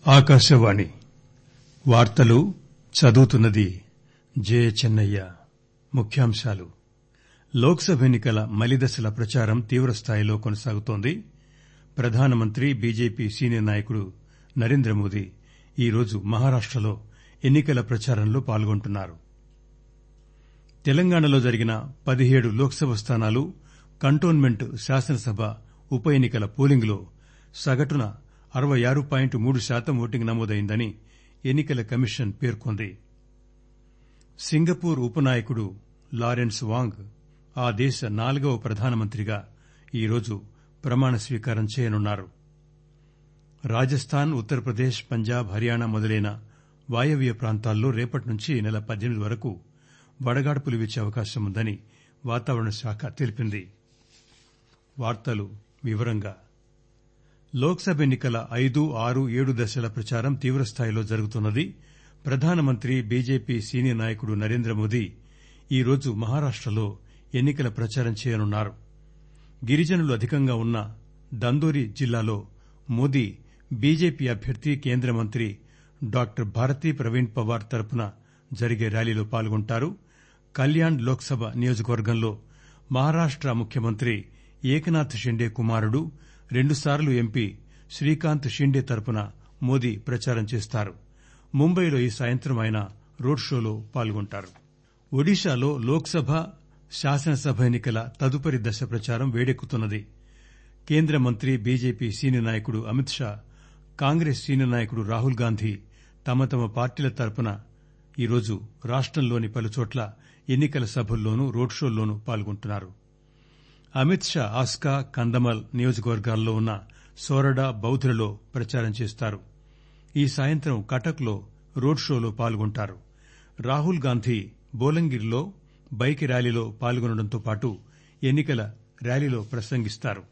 ఆకాశవాణి వార్తలు చదువుతున్నది జే చెన్నయ్య ముఖ్యాంశాలు లోక్ సభ ఎన్ని కల మలిదశల ప్రచారం తీవ్రస్థాయిలో కొనసాగుతోంది ప్రధానమంత్రి బీజేపీ సీనియర్ నాయకుడు నరేంద్రమోదీ ఈరోజు మహారాష్టలో ఎన్ని కల ప్రచారంలో పాల్గొంటున్నారు తెలంగాణలో జరిగిన పదిహేడు లోక్ సభ స్థానాలు కంటోన్మెంట్ శాసనసభ ఉప ఎన్ని కల పోలింగ్ లో సగటున అరవై ఆరు పాయింట్ మూడు శాతం ఓటింగ్ నమోదైందని ఎన్ని కల కమిషన్ పేర్కొంది సింగపూర్ ఉపనాయకుడు లారెన్స్ వాంగ్ ఆ దేశ నాల్గవ ప్రధానమంత్రిగా ఈరోజు ప్రమాణ స్వీకారం చేయనున్నారు రాజస్థాన్ ఉత్తరప్రదేశ్ పంజాబ్ హర్యానా మొదలైన వాయవ్య ప్రాంతాల్లో రేపటి నుంచి ఈ నెల పద్దెనిమిది వరకు వడగాడ్పులు వీచే అవకాశం ఉందని వాతావరణ శాఖ తెలిపింది లోక్ సభ ఎన్ని కల ఐదు ఆరు ఏడు దశల ప్రచారం తీవ్రస్థాయిలో జరుగుతున్నది ప్రధానమంత్రి బీజేపీ సీనియర్ నాయకుడు నరేంద్రమోదీ ఈరోజు మహారాష్టలో ఎన్ని కల ప్రచారం చేయనున్నారు గిరిజనులు అధికంగా ఉన్న దందోరి జిల్లాలో మోదీ బీజేపీ అభ్యర్థి కేంద్ర మంత్రి డాక్టర్ భారతీ ప్రవీణ్ పవార్ తరపున జరిగే ర్యాలీలో పాల్గొంటారు కల్యాణ్ లోక్ సభ నియోజకవర్గంలో మహారాష్ట ముఖ్యమంత్రి ఏకనాథ్ షిండే కుమారుడు రెండుసార్లు ఎంపీ శ్రీకాంత్ షిండే తరపున మోదీ ప్రచారం చేస్తారు ముంబైలో ఈ సాయంత్రం ఆయన రోడ్ షోలో పాల్గొంటారు ఒడిశాలో లోక్ సభ శాసనసభ ఎన్ని కల తదుపరి దశ ప్రచారం వేడెక్కుతున్నది కేంద్ర మంత్రి బీజేపీ సీనియర్ నాయకుడు అమిత్ షా కాంగ్రెస్ సీనియర్ నాయకుడు రాహుల్ గాంధీ తమ తమ పార్టీల తరపున ఈరోజు రాష్టంలోని పలుచోట్ల ఎన్ని కల సభల్లోనూ రోడ్ షోల్లోనూ పాల్గొంటున్నారు అమిత్ షా ఆస్కా కందమల్ నియోజకవర్గాల్లో ఉన్న సోరడా బౌధ్లలో ప్రచారం చేస్తారు ఈ సాయంత్రం కటక్ లో రోడ్ షోలో పాల్గొంటారు రాహుల్ గాంధీ బోలంగిర్లో బైక్ ర్యాలీలో పాల్గొనడంతో పాటు ఎన్ని కల ర్యాలీలో ప్రసంగిస్తారు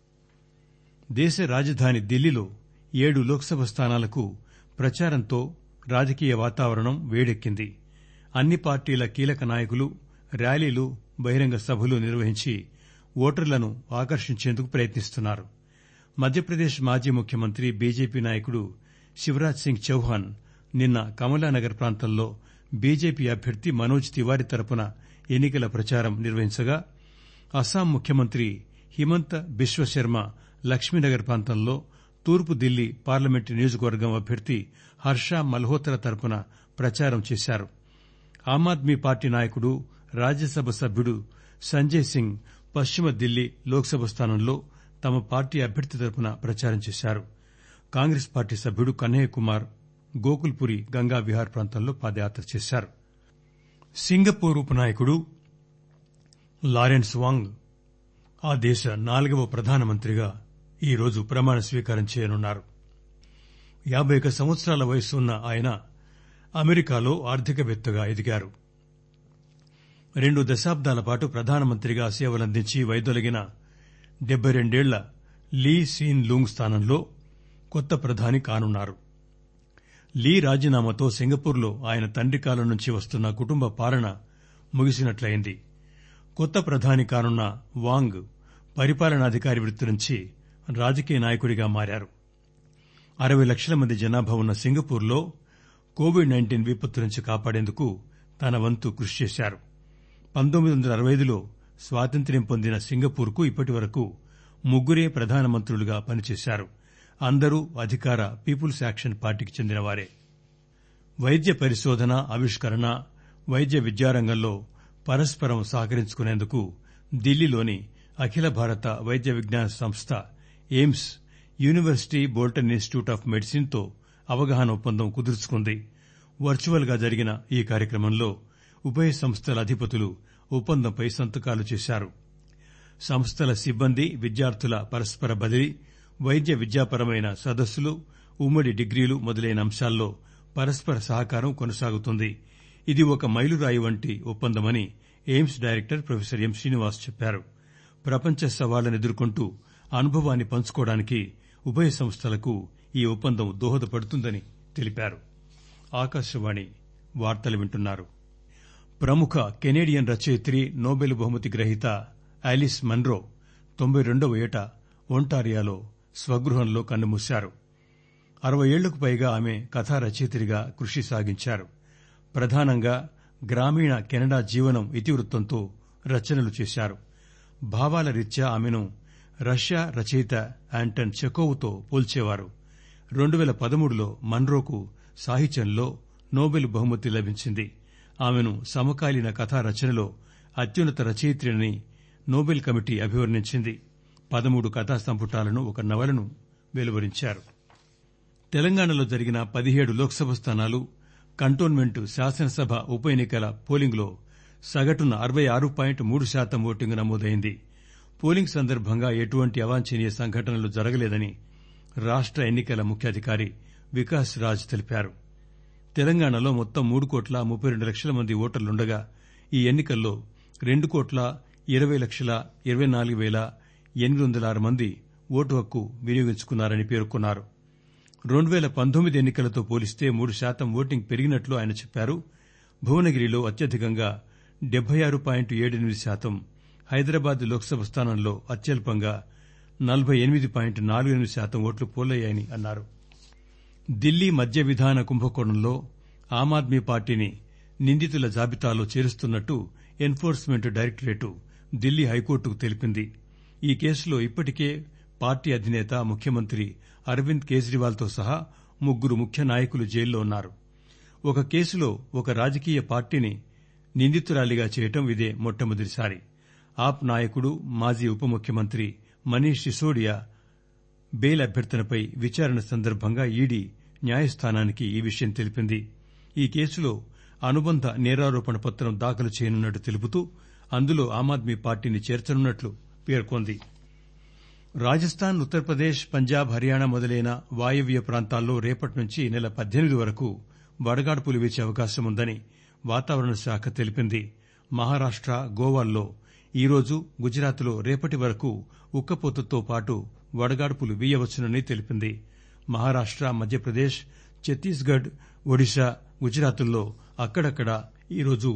దేశ రాజధాని ఢిల్లీలో ఏడు లోక్ సభ స్థానాలకు ప్రచారంతో రాజకీయ వాతావరణం వేడెక్కింది అన్ని పార్టీల కీలక నాయకులు ర్యాలీలు బహిరంగ సభలు నిర్వహించి ఓటర్లను ఆకర్షించేందుకు ప్రయత్నిస్తున్నారు మధ్యప్రదేశ్ మాజీ ముఖ్యమంత్రి బీజేపీ నాయకుడు శివరాజ్ సింగ్ చౌహాన్ నిన్న కమలానగర్ ప్రాంతంలో బీజేపీ అభ్యర్థి మనోజ్ తివారీ తరపున ఎన్ని కల ప్రచారం నిర్వహించగా అస్సాం ముఖ్యమంత్రి హిమంత బిశ్వశర్మ లక్ష్మీనగర్ ప్రాంతంలో తూర్పు ఢిల్లీ పార్లమెంటు నియోజకవర్గం అభ్యర్థి హర్ష మల్హోత్రా తరపున ప్రచారం చేశారు ఆమ్ ఆద్మీ పార్టీ నాయకుడు రాజ్యసభ సభ్యుడు సంజయ్ సింగ్ పశ్చిమ ఢిల్లీ లోక్ సభ స్థానంలో తమ పార్టీ అభ్యర్థి తరపున ప్రచారం చేశారు కాంగ్రెస్ పార్టీ సభ్యుడు కన్నయ్య కుమార్ గోకుల్పురి గంగా విహార్ ప్రాంతంలో పాదయాత్ర చేశారు సింగపూర్ ఉపనాయకుడు లారెన్స్ వాంగ్ ఆ దేశ నాలుగవ ప్రధానమంత్రిగా ఈరోజు ప్రమాణ స్వీకారం చేయనున్నారు యాబై ఒక్క సంవత్సరాల వయస్సు ఉన్న ఆయన అమెరికాలో ఆర్థికవేత్తగా ఎదిగారు రెండు దశాబ్దాల పాటు ప్రధానమంత్రిగా సేవలందించి వైదొలిగిన డెబ్బై రెండేళ్ల లీ సీన్ లూంగ్ స్థానంలో కొత్త ప్రధాని కానున్నారు లీ రాజీనామాతో సింగపూర్లో ఆయన తండ్రి కాలం నుంచి వస్తున్న కుటుంబ పాలన ముగిసినట్లయింది కొత్త ప్రధాని కానున్న వాంగ్ పరిపాలనాధికారి వృత్తి నుంచి రాజకీయ నాయకుడిగా మారారు అరవై లక్షల మంది జనాభా ఉన్న సింగపూర్లో కోవిడ్ నైన్టీన్ విపత్తు నుంచి కాపాడేందుకు తన వంతు కృషి చేశారు పంతొమ్మిది వందల అరవై ఐదులో స్వాతంత్ర్యం పొందిన సింగపూర్ కు ఇప్పటి వరకు ముగ్గురే ప్రధానమంత్రులుగా పనిచేశారు అందరూ అధికార పీపుల్స్ యాక్షన్ పార్టీకి చెందినవారే వైద్య పరిశోధన ఆవిష్కరణ వైద్య విద్యారంగంలో పరస్పరం సహకరించుకునేందుకు ఢిల్లీలోని అఖిల భారత వైద్య విజ్ఞాన సంస్థ AIIMS university Bolton institute of medicine తో అవగాహన ఒప్పందం కుదుర్చుకుంది వర్చువల్ గా జరిగిన ఈ కార్యక్రమంలో ఉభయ సంస్థల అధిపతులు ఒప్పందంపై సంతకాలు చేశారు సంస్థల సిబ్బంది విద్యార్థుల పరస్పర బదిలీ వైద్య విద్యాపరమైన సదస్సులు ఉమ్మడి డిగ్రీలు మొదలైన అంశాల్లో పరస్పర సహకారం కొనసాగుతుంది ఇది ఒక మైలురాయి వంటి ఒప్పందమని AIIMS director professor M Srinivas చెప్పారు ప్రపంచ సవాళ్లను ఎదుర్కొంటూ అనుభవాన్ని పంచుకోవడానికి ఉభయ సంస్థలకు ఈ ఒప్పందం దోహదపడుతుందని తెలిపారు ఆకాశవాణి వార్తలు వింటున్నారు ప్రముఖ కెనేడియన్ రచయిత్రి నోబెల్ బహుమతి గ్రహీత ఆలిస్ మన్రో తొంభై రెండవ ఏట ఒంటారియాలో స్వగృహంలో కన్నుమూశారు అరవై ఏళ్లకు పైగా ఆమె కథా రచయిత్రిగా కృషి సాగించారు ప్రధానంగా గ్రామీణ కెనడా జీవనం ఇతివృత్తంతో రచనలు చేశారు భావాల రీత్యా ఆమెను రష్యా రచయిత యాంటన్ చెకోవ్తో పోల్చేవారు రెండు పేల పదమూడులో మన్రోకు సాహిత్యంలో నోబెల్ బహుమతి లభించింది ఆమెను సమకాలీన కథా రచనలో అత్యున్నత రచయిత్రిని నోబెల్ కమిటీ అభివర్ణించింది పదమూడు కథా సంపుటాలను ఒక నవలను వెలువరించారు తెలంగాణలో జరిగిన పదిహేడు లోక్సభ స్థానాలు కంటోన్మెంట్ శాసనసభ ఉప ఎన్నికల పోలింగ్లో సగటున అరవై ఆరు పాయింట్ మూడు శాతం ఓటింగ్ నమోదైంది పోలింగ్ సందర్భంగా ఎటువంటి అవాంఛనీయ సంఘటనలు జరగలేదని రాష్ట ఎన్నికల ముఖ్యాధికారి వికాస్ రాజ్ తెలిపారు తెలంగాణలో మొత్తం మూడు కోట్ల ముప్పై రెండు లక్షల మంది ఓటర్లుండగా ఈ ఎన్నికల్లో రెండు కోట్ల ఇరవై లక్షల ఇరవై నాలుగు పేల ఎనిమిది వందల ఆరు మంది ఓటు హక్కు వినియోగించుకున్నారని పేర్కొన్నారు రెండు పేల పంతొమ్మిది ఎన్నికలతో పోలిస్తే మూడు శాతం ఓటింగ్ పెరిగినట్లు ఆయన చెప్పారు భువనగిరిలో అత్యధికంగా డెబ్బై ఆరు పాయింట్ ఏడెనిమిది శాతం హైదరాబాద్ లోక్సభ స్థానంలో అత్యల్పంగా నలబై ఎనిమిది పాయింట్ నాలుగు ఎనిమిది శాతం ఓట్లు పోలయ్యాయని అన్నారు ఢిల్లీ మద్య విధాన కుంభకోణంలో ఆమ్ ఆద్మీ పార్టీని నిందితుల జాబితాలో చేరుస్తున్నట్టు ఎన్ ఫోర్స్మెంట్ డైరెక్టరేట్ ఢిల్లీ హైకోర్టుకు తెలిపింది ఈ కేసులో ఇప్పటికే పార్టీ అధినేత ముఖ్యమంత్రి అరవింద్ కేజ్రీవాల్ తో సహా ముగ్గురు ముఖ్య నాయకులు జైల్లో ఉన్నారు ఒక కేసులో ఒక రాజకీయ పార్టీని నిందితురాలిగా చేయడం ఇదే మొట్టమొదటిసారి ఆప్ నాయకుడు మాజీ ఉప ముఖ్యమంత్రి మనీష్ సిసోడియా బెయిల్ అభ్యర్థనపై విచారణ సందర్భంగా ఈడీ న్యాయస్థానానికి ఈ విషయం తెలిపింది ఈ కేసులో అనుబంధ నేరారోపణ పత్రం దాఖలు చేయనున్నట్టు తెలుపుతూ అందులో ఆమ్ ఆద్మీ పార్టీని చేర్చనున్నట్లు పేర్కొంది రాజస్థాన్ ఉత్తరప్రదేశ్ పంజాబ్ హర్యానా మొదలైన వాయవ్య ప్రాంతాల్లో రేపటి నుంచి ఈ నెల పద్దెనిమిది వరకు వడగాడ్పులు వీచే అవకాశం ఉందని వాతావరణ శాఖ తెలిపింది మహారాష్ట గోవాల్లో ఈరోజు గుజరాత్లో రేపటి వరకు ఉక్కపోతతో పాటు వడగాడ్పులు వీయవచ్చునని తెలిపింది మహారాష్ట మధ్యప్రదేశ్ ఛత్తీస్గఢ్ ఒడిశా గుజరాత్ల్లో అక్కడక్కడా ఈరోజు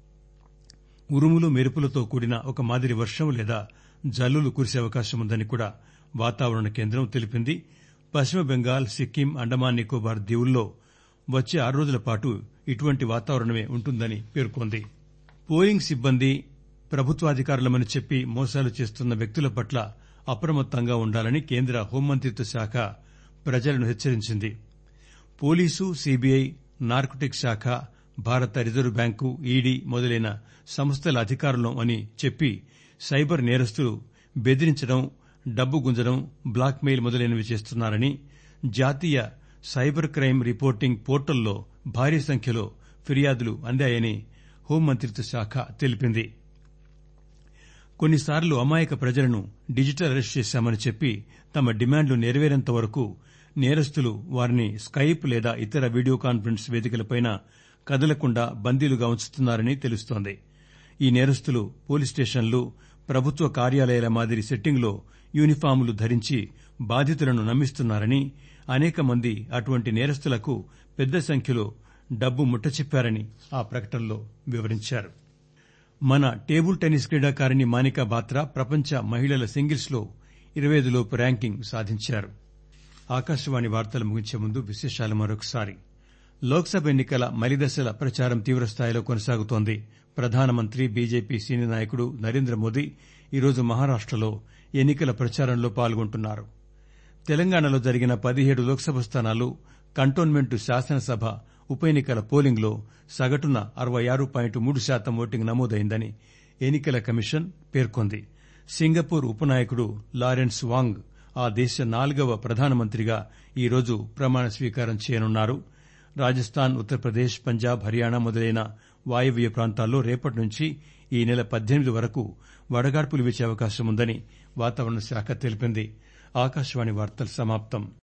ఉరుములు మెరుపులతో కూడిన ఒక మాదిరి వర్షం లేదా జల్లులు కురిసే అవకాశం ఉందని కూడా వాతావరణ కేంద్రం తెలిపింది పశ్చిమ బెంగాల్ సిక్కిం అండమాన్ నికోబార్ దీవుల్లో వచ్చే ఆరు రోజుల పాటు ఇటువంటి వాతావరణమే ఉంటుందని పేర్కొంది పోలింగ్ సిబ్బంది ప్రభుత్వాధికారులమని చెప్పి మోసాలు చేస్తున్న వ్యక్తుల పట్ల అప్రమత్తంగా ఉండాలని కేంద్ర హోంమంత్రిత్వ శాఖ ప్రజలను హెచ్చరించింది పోలీసు సీబీఐ నార్కోటిక్స్ శాఖ భారత రిజర్వు బ్యాంకు ఈడీ మొదలైన సంస్థల అధికారులం అని చెప్పి సైబర్ నేరస్తులు బెదిరించడం డబ్బు గుంజడం బ్లాక్ మెయిల్ మొదలైనవి చేస్తున్నారని జాతీయ సైబర్ క్రైమ్ రిపోర్టింగ్ పోర్టల్లో భారీ సంఖ్యలో ఫిర్యాదులు అందాయని హోంమంత్రిత్వ శాఖ తెలిపింది కొన్నిసార్లు అమాయక ప్రజలను డిజిటల్ అరెస్ట్ చేశామని చెప్పి తమ డిమాండ్లు నెరవేరేంత వరకు నేరస్తులు వారిని స్కైప్ లేదా ఇతర వీడియో కాన్ఫరెన్స్ వేదికలపై కదలకుండా బందీలుగా ఉంచుతున్నారని తెలుస్తోంది ఈ నేరస్తులు పోలీస్ స్టేషన్లు ప్రభుత్వ కార్యాలయాల మాదిరి సెట్టింగ్లో యూనిఫాంలు ధరించి బాధితులను నమ్మిస్తున్నారని అనేక మంది అటువంటి నేరస్తులకు పెద్ద సంఖ్యలో డబ్బు ముట్టచెప్పారని ఆ ప్రకటనలో వివరించారు మన టేబుల్ టెన్నిస్ క్రీడాకారిణి మానికా బాత్రా ప్రపంచ మహిళల సింగిల్స్ లో ఇరవై లోపు ర్యాంకింగ్ సాధించారు ఆకాశవాణి వార్తలు ముగించే ముందు విశేషాలు మరొకసారి లోక్సభ ఎన్నికల మలిదశల ప్రచారం తీవ్రస్థాయిలో కొనసాగుతోంది ప్రధానమంత్రి బీజేపీ సీనియర్ నాయకుడు నరేంద్ర మోదీ ఈరోజు మహారాష్టలో ఎన్నికల ప్రచారంలో పాల్గొంటున్నారు తెలంగాణలో జరిగిన పదిహేడు లోక్సభ స్థానాలు కంటోన్మెంట్ శాసనసభ ఉప ఎన్నికల పోలింగ్లో సగటున అరవై ఆరు పాయింట్ మూడు శాతం ఓటింగ్ నమోదైందని ఎన్నికల కమిషన్ పేర్కొంది సింగపూర్ ఉపనాయకుడు లారెన్స్ వాంగ్ ఆ దేశ నాల్గవ ప్రధానమంత్రిగా ఈరోజు ప్రమాణ స్వీకారం చేయనున్నారు రాజస్థాన్ ఉత్తరప్రదేశ్ పంజాబ్ హర్యానా మొదలైన వాయవ్య ప్రాంతాల్లో రేపటి నుంచి ఈ నెల పద్దెనిమిది వరకు వడగాడ్పులు వీచే అవకాశం ఉందని వాతావరణ శాఖ తెలిపింది ఆకాశవాణి వార్తలు సమాప్తం